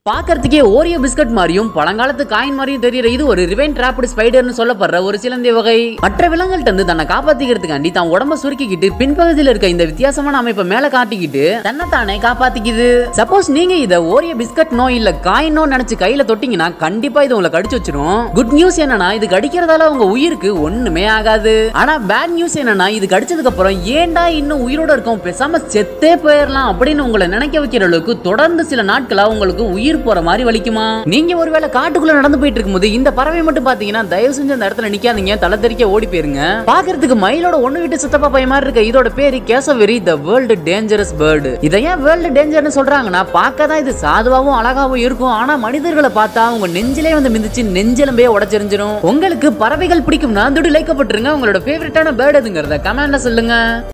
பாக்கறதுக்கே Oreo biscuit மாதிரியும் பழங்காலத்து coin மாதிரியும் தெரியற இது ஒரு ரிவைன் டிராப்டு ஸ்பைடர்னு சொல்லப்படுற ஒரு சிலந்தி வகை மற்ற விலங்குகள்ட்ட இருந்து தன்னை காப்பாத்திக்கிறதுக்காண்டி தான் உடம்ப சுருக்கிக்கிட்டு பின்பகுதியில் இருக்க இந்த வித்தியாசமான அமைப்பை மேல காட்டிக்கிட்டு தன்னைத்தானே காப்பாத்திக்குது சப்போஸ் நீங்க இத ஓரியோ பிஸ்கட் நோ இல்ல காயின் நோ நினைச்சு கையில தொட்டீங்கன்னா கண்டிப்பா இது உங்களை கடிச்சு வச்சிரும் குட் நியூஸ் என்னன்னா இது கடிக்கிறதால உங்க உயிருக்கு ஒண்ணுமே ஆகாது ஆனா பேட் நியூஸ் என்னன்னா இது கடிச்சதுக்கு அப்புறம் ஏன்டா இன்னும் உயிரோட இருக்கும் பேசாம செத்தே போயிடலாம் அப்படின்னு உங்களை நினைக்க வைக்கிற அளவுக்கு தொடர்ந்து சில நாட்களா உங்களுக்கு உயிர் போற மாதிரி வலிக்குமா நீங்க ஒருவேளை காட்டுக்குள்ள நடந்து போயிட்டு இருக்கும்போது இந்த பறவை மட்டும் பாத்தீங்கன்னா தயவு செஞ்சு அந்த இடத்துல நிக்காதீங்க தலை தெறிக்க ஓடி போயிருங்க பாக்குறதுக்கு மயிலோட ஒண்ணு விட்டு சித்தப்பா பையன் மாதிரி இருக்க இதோட பேரு cassowary the world dangerous bird இதை ஏன் வேர்ல்டு டேஞ்சர்னு சொல்றாங்கன்னா பார்க்க தான் இது சாதுவாகவும் அழகாவும் இருக்கும் ஆனா மனிதர்களை பார்த்தா உங்க நெஞ்சிலே வந்து மிதிச்சு நெஞ்செலும்பே உடச்சிருஞ்சிரும் உங்களுக்கு பறவைகள் பிடிக்கும்னா துடு லைக்கப்பட்டுருங்க உங்களோட ஃபேவரட்டான பேர்டு எதுங்கிறத கமெண்ட்ல சொல்லுங்க